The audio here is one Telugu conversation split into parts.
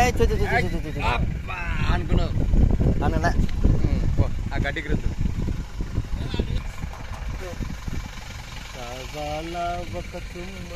ఏయ్, చూ, చూ, చూ, చూ, చూ, చూ, చూ. అబ్బా అనుకున్నావు అనలే. ఉమ్, పో, ఆ గడ్డికి రుద్దు కావాల ఒక తుమ్మ.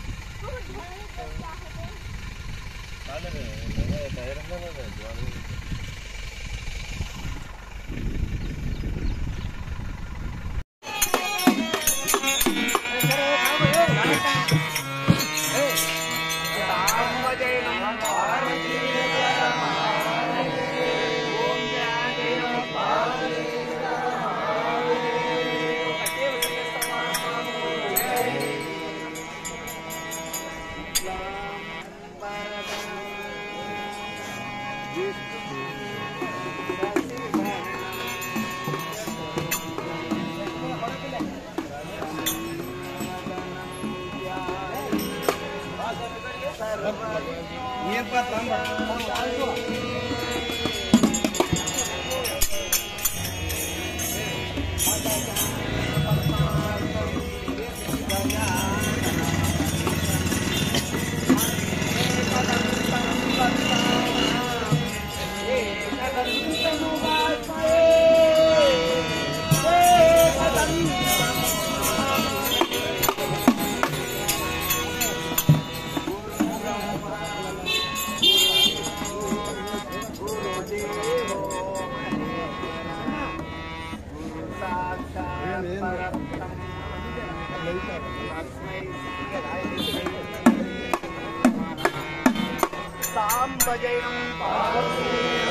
సాంబజయం పార్వతీ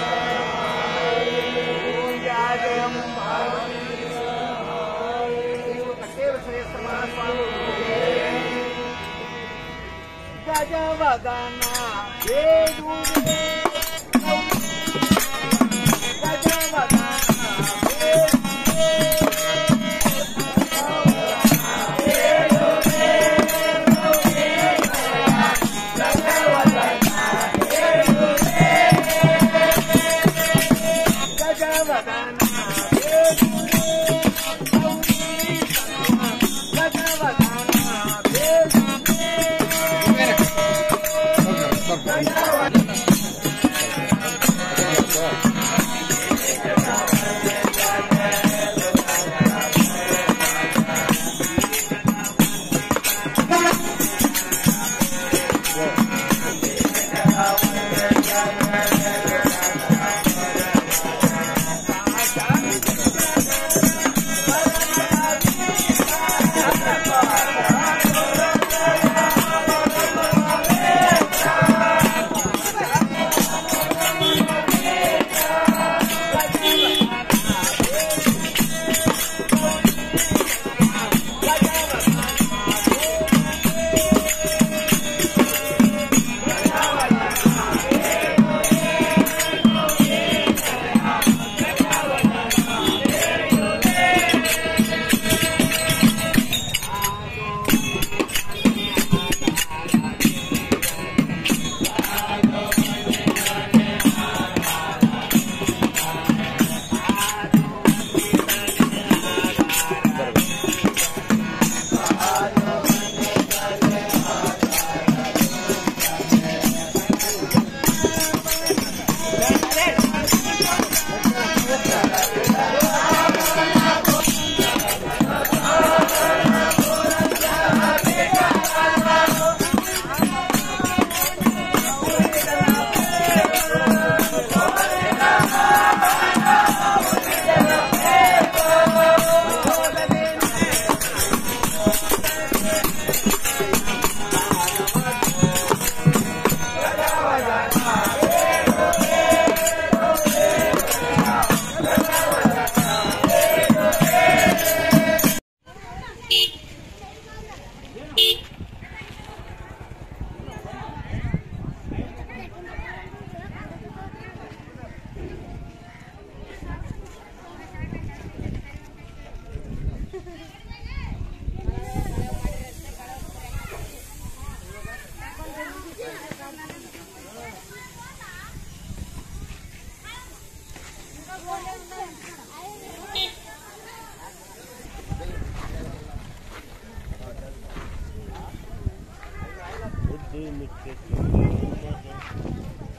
జయం గజవదన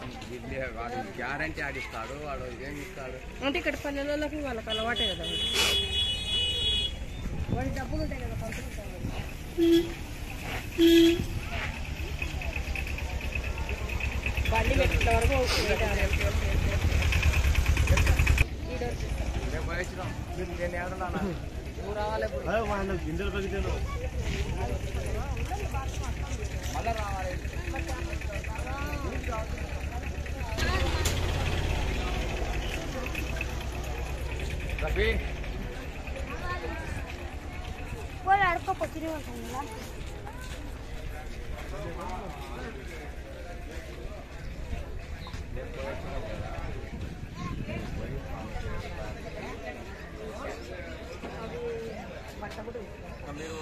వీళ్ళే వాడు గ్యారంటీ ఆడిస్తాడు వాడు ఏం ఇస్తాడు అంటే ఇక్కడ పల్లెలకి వాళ్ళకి అలవాటే కదా వాడి డబ్బులు ఉంటాయి కదా పంపుకుంటారు బండి పెట్టిన వరకు రేపు వచ్చినాం నేను ఏడన్నా నువ్వు రావాలి ఇప్పుడు వాళ్ళు గింజలు పగితాను మళ్ళా రావాలి రఫీ పోయి అడుక్కో తిరిగి ఉంటుంది కదా మీరు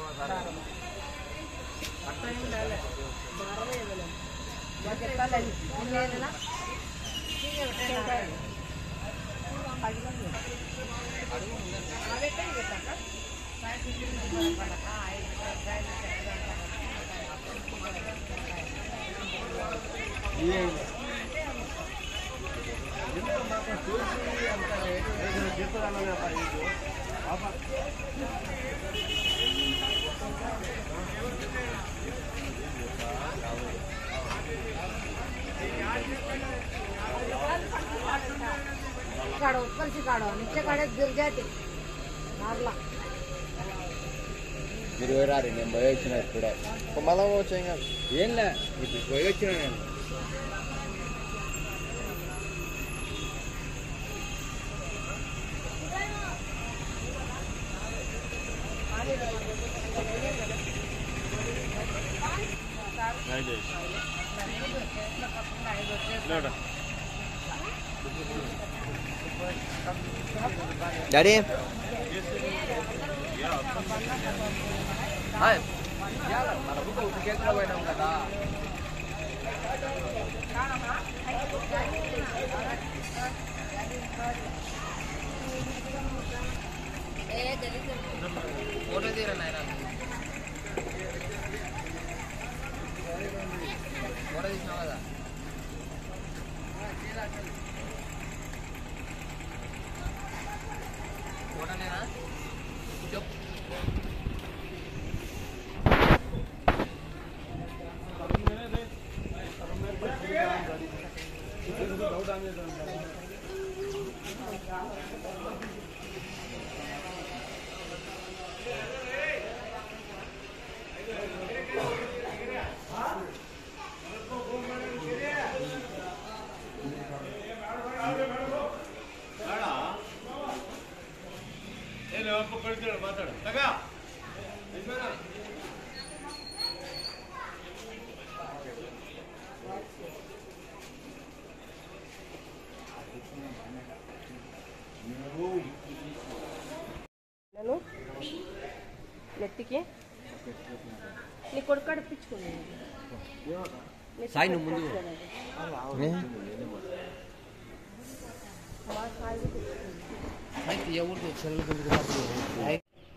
काढो कलशी काढो निश्चय काढत गिरजाते मारला మీరు పోయిరారు నేను పోయి వచ్చిన ఇప్పుడే మళ్ళా పోవచ్చు ఇంకా ఏం లే ఇప్పుడు పోయి వచ్చిన నేను డాడీ మన బుక్ ఉతికేసిన పోయినాం కదా ఫోటో తీరా నాయన ఫోటో తీసినావు కదా ఫోటోనేనా చెప్పు నేను నెత్తికి నీ కొడుకు కడిపించుకోండి సాయి నువ్వు ముందు అయితే ఎవరు చెల్లెలు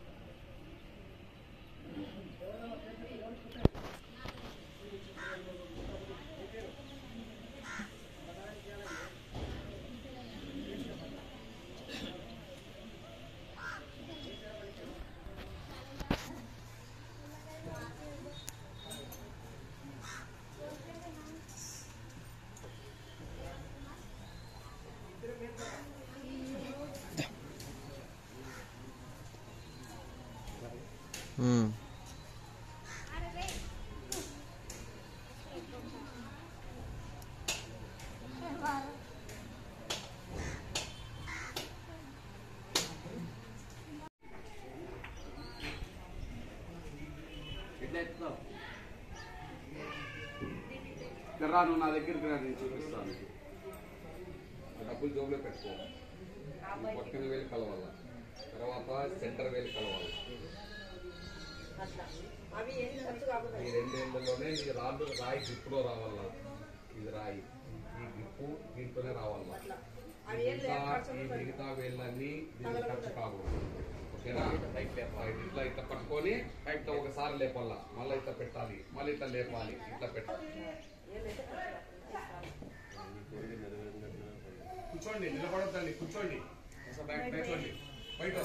ఎట్లా ఎత్తుతావు రా నువ్వు నా దగ్గరికి రా నేను చూపిస్తాను నీకు. ఆ డబ్బులు జోబులో పెట్టుకో ఈ పక్కన వేలు కలవాల తర్వాత సెంటర్ వేలు కలవాలి ఈ రెండేళ్లలోనే ఈ రాళ్ళు రాయి గ్రిప్పులో రావాల ఇది రాయి ఈ గ్రిప్పు దీంట్లోనే రావాల ఈ మిగతా ఈ మిగతా వేళ్ళన్నీ దీనికి ఖర్చు కాకూడదు ఓకేనా ఇట్లా ఇట్లా పట్టుకొని ఇట్లా ఒకసారి లేపాల మళ్ళీ ఇట్లా పెట్టాలి మళ్ళీ ఇట్లా లేపాలి ఇట్లా పెట్టాలి కూర్చోండి నిలబడొద్దండి కూర్చోండి ఒకసారి బ్యాక్ కూర్చోండి బయట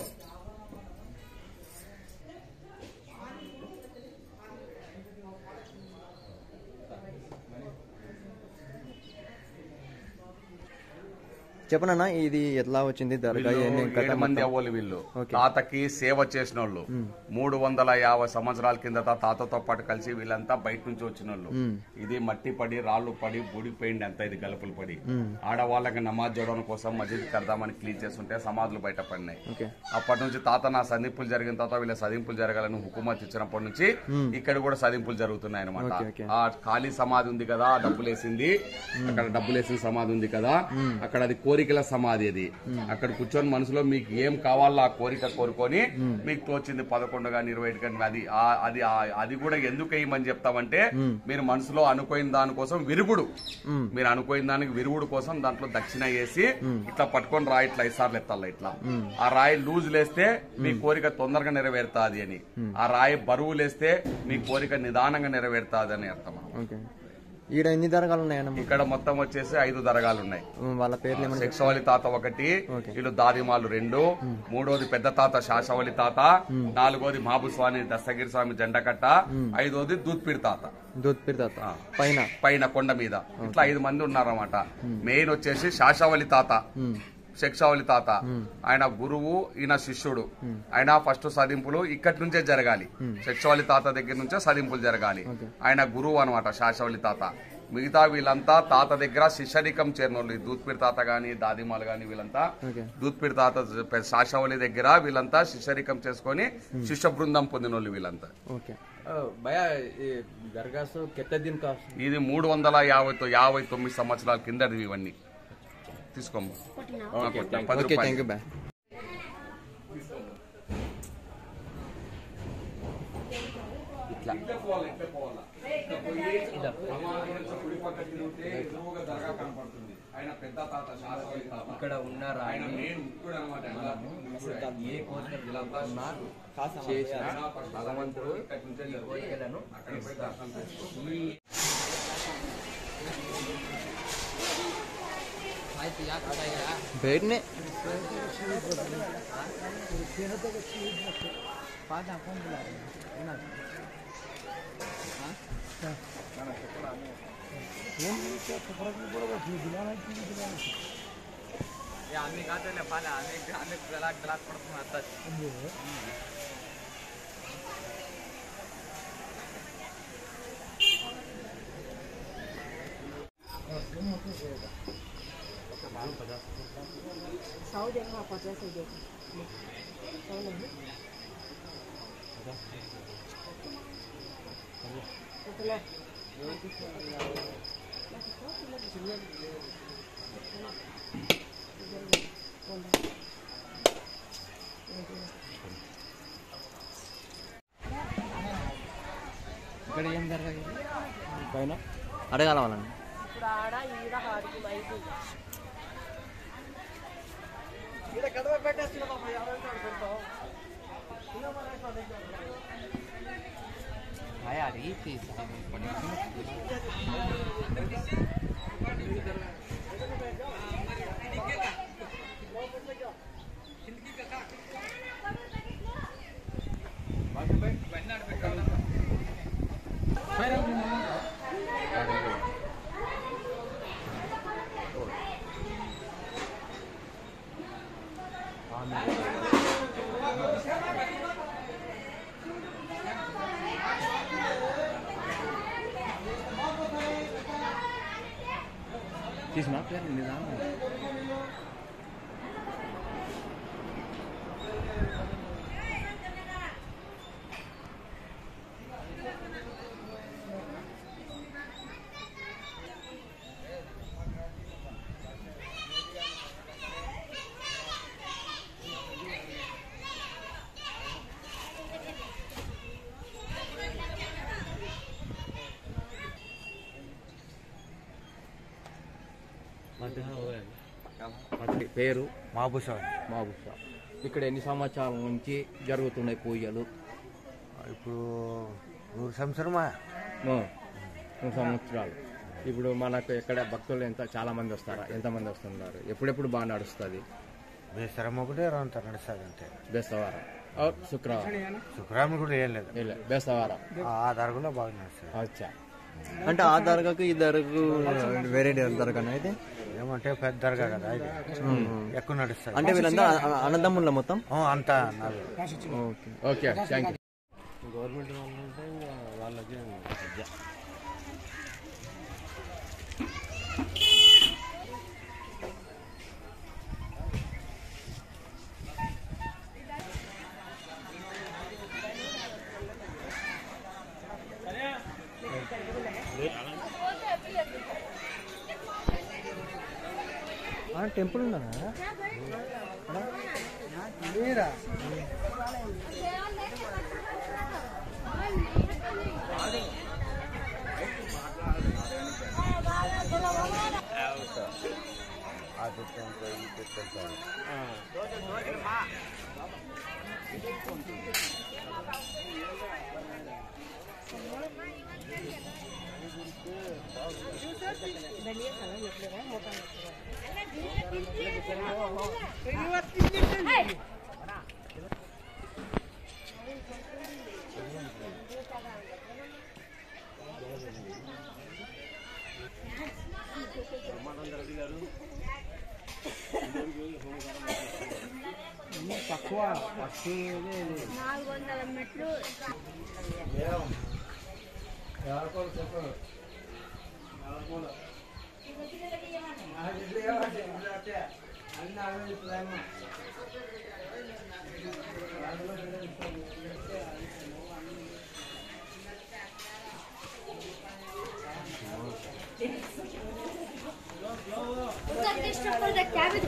చెప్పనన్నా ఇది ఎట్లా వచ్చింది దర్గా వీళ్ళు ఏంది కథ ఏడు మంది మొత్తం? అవ్వలు వీళ్ళు ఓకే. తాతకి సేవ చేసిన వాళ్ళు మూడు వందల యాభై సంవత్సరాల కిందట తాతతో పాటు కలిసి వీళ్ళంతా బయట నుంచి వచ్చిన వాళ్ళు ఇది మట్టి పడి రాళ్ళు పడి బూడిపోయింది అంత ఇది గలుపులు పడి ఆడవాళ్ళకి నమాజ్ చేయడం కోసం మసీద్ కడదామని క్లీన్ చేస్తుంటే సమాధులు బయట పడినాయి ఓకే అప్పటి నుంచి తాత నా సదింపులు జరిగిన తర్వాత వీళ్ళ సదింపులు జరగాలని హుకుమత్ ఇచ్చినప్పటి నుంచి ఇక్కడ కూడా సదింపులు జరుగుతున్నాయి అనమాట ఓకే, ఓకే. ఆ ఖాళీ సమాధి ఉంది కదా ఆ డబ్బులు వేసింది అక్కడ డబ్బులు వేసిన సమాధి ఉంది కదా అక్కడ అది కోరికల సమాధి అది అక్కడ కూర్చొని మనసులో మీకు ఏం కావాలో ఆ కోరిక కోరుకొని మీకు తోచింది పదకొండు కానీ ఇరవై ఐదు కానీ అది ఆ- అది ఆ- అది కూడా ఎందుకు వేయమని చెప్తామంటే మీరు మనసులో అనుకోయిన దానికోసం విరుగుడు మీరు అనుకోయిన దానికి విరుగుడు కోసం దాంట్లో దక్షిణ వేసి ఇట్లా పట్టుకొని రాయి ఇట్లా ఐసార్లు ఎత్తాలి ఇట్లా ఆ రాయి లూజ్ లేస్తే మీ కోరిక తొందరగా నెరవేరుతాది అని ఆ రాయి బరువు లేస్తే మీ కోరిక నిదానంగా నెరవేరుతాది అని అర్థం ఓకే ఈడ ఎన్ని దర్గాలు ఉన్నాయన్న ఇక్కడ మొత్తం వచ్చేసి ఐదు దరగాలు ఉన్నాయి వాళ్ళ పేర్లు ఏమన్నా శిక్షవలి తాత ఒకటి వీళ్ళు దాదిమాలు రెండు మూడోది పెద్ద తాత శాసవలి తాత నాలుగోది మహాబుస్వామి దస్తగిరి స్వామి జెండకట్ట ఐదోది దూత్పీడి తాత దూద్ పిర్తాత పైన పైన కొండ మీద ఇట్లా ఐదు మంది ఉన్నారన్నమాట మెయిన్ వచ్చేసి శాసవలి తాత శిక్షావళి తాత ఆయన గురువు ఈయన శిష్యుడు ఆయన ఫస్ట్ సదింపులు ఇక్కడి నుంచే జరగాలి శిక్షావళి తాత దగ్గర నుంచే సదింపులు జరగాలి ఆయన గురువు అనమాట శాసవలి తాత మిగతా వీళ్ళంతా తాత దగ్గర శిష్యరికం చేరినోళ్ళు ఈ దూత్పీడి తాత గాని దాదిమాలు గాని వీళ్ళంతా ఓకే దూత్పీడి తాత శాసవలి దగ్గర వీళ్ళంతా శిష్యరికం చేసుకొని శిష్య బృందం పొందినోళ్ళు వీళ్ళంతా ఓకే भैया ये दरगाह से कितने दिन का ఇది మూడు వందల యాభై తొ- యాభై తొమ్మిది సంవత్సరాల కిందది ఇవన్నీ తీసుకోమ్మా ఆ, కొట్టాం. పది ఓకే రూపాయలు థ్యాంక్ యూ బాయ్ इतना ఇట్లా పోవాలి, ఇట్లా పోవాలా. ఇట్లా పోయి సమాధి నుంచి కుడి పక్క తిరిగితే ఎదురుగా దర్గా కనపడుతుంది. ఆయన పెద్ద తాత శాసవలి తాత ఇక్కడ ఉన్నారా ఆయన అని మెయిన్ ముక్కుడు అనమాట ఏ కోరికలు ఉన్నా చేసిన భగవంతుడు ఈ కోరికలను అక్కడ పోయి దర్శనం చేసుకో. ఈ బయటనే आम्ही खातो ना पाला आम्ही आम्ही गलाट गलाट पडतो आता सौ देगा पचास ही देगा सौ नहीं कितना ఇక్కడ ఏం జరగదు పైన అడగాల వాళ్ళని ఇప్పుడు ఆడ ఈడ ఆడికి మైకు यार ये चीज తీసినా పేరు నిదానం పేరు మాబుసా మాబుషా ఇక్కడ ఎన్ని సంవత్సరాల నుంచి జరుగుతున్నాయి పూజలు ఇప్పుడు నూరు సంవత్సరమా ఆ, రెండు సంవత్సరాలు ఇప్పుడు మనకు ఇక్కడ భక్తులు ఎంత చాలా మంది వస్తారా ఎంతమంది వస్తున్నారు ఎప్పుడెప్పుడు బాగా నడుస్తుంది బేసరం ఒకటే అంత నడుస్తుంది అంతే బేస్తవారం ఓ, శుక్రవారం శుక్రవారం కూడా ఏం లేదు ಇಲ್ಲ బేస్తవారం ఆ దర్గాలో బాగా నడుస్తుంది అచ్చా అంటే ఆ దర్గాకు ఈ దర్గాకు వేరే దర్గానా అయితే ఏమంటే పెద్ద దర్గా కదా ఇది ఎక్కువ నడుస్తుంది అంటే వీళ్ళందరూ అ- అన్నదమ్ముల మొత్తం అంతా నాలుగు okay okay thank you government వాళ్ళు ఉంటే వాళ్ళకి టెంపుల్ ఉందా నాలుగు వందల మెట్లు క్యాబిన్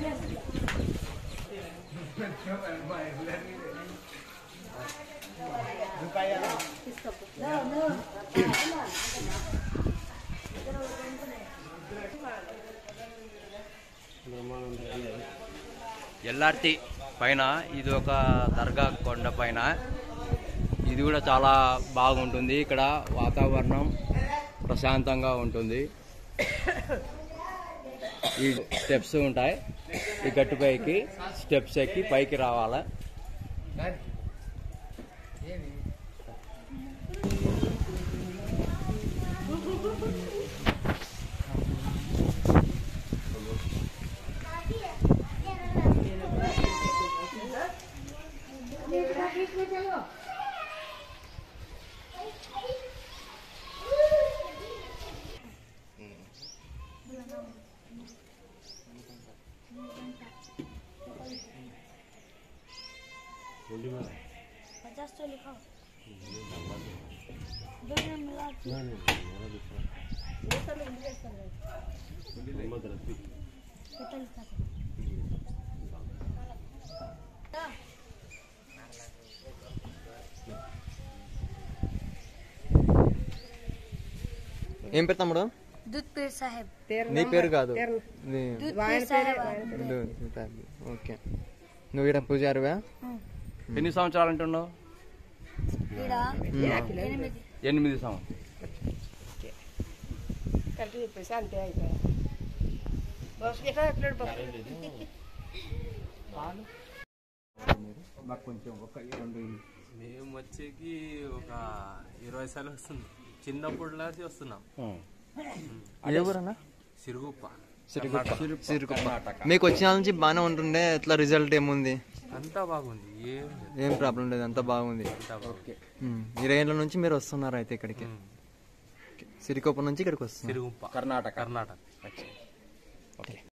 ఎల్ఆర్టి పైన ఇది ఒక దర్గా కొండ పైన ఇది కూడా చాలా బాగుంటుంది ఇక్కడ వాతావరణం ప్రశాంతంగా ఉంటుంది ఈ స్టెప్స్ ఉంటాయి ఈ గట్టుపైకి స్టెప్స్ ఎక్కి పైకి రావాలా पचास तो लिखा दो दिन मिला कितना लिखा था ఏం పేరు తమ్ముడు दूध पीर साहेब నీ పేరు కాదు నీ दूध पीर साहेब ఓకే నువ్వు ఇక్కడ పూజారువా ఎన్ని సంవత్సరాలు అంటున్నావు ఈడ ఎనిమిది ఎనిమిది సంవత్సరాలు కరెక్ట్ చెప్పేసి అంతే అయిపోయా బాక్స్ ఎట్లా ప్లేట్ బాక్స్ మాకు కొంచెం ఒక రెండు మేము వచ్చేకి ఒక ఇరవై సార్లు వస్తుంది చిన్నప్పుడు లాసి వస్తున్నాం ఏ ఊరన్నా సిరుగుప్ప సిరిగుప్ప సిరిగుప్ప మీకు వచ్చిన నుంచి బాగానే ఉంటుండే ఎట్లా రిజల్ట్ ఏముంది అంతా బాగుంది ఏం లేదు. ఏం ప్రాబ్లం లేదు అంతా బాగుంది అంతా బాగుంది ఉమ్, ఇరవై ఏళ్ళ నుంచి మీరు వస్తున్నారు అయితే ఇక్కడికి సిరికొప్ప నుంచి ఇక్కడికి వస్తున్నారు సిరుగుప్ప కర్ణాటక కర్ణాటక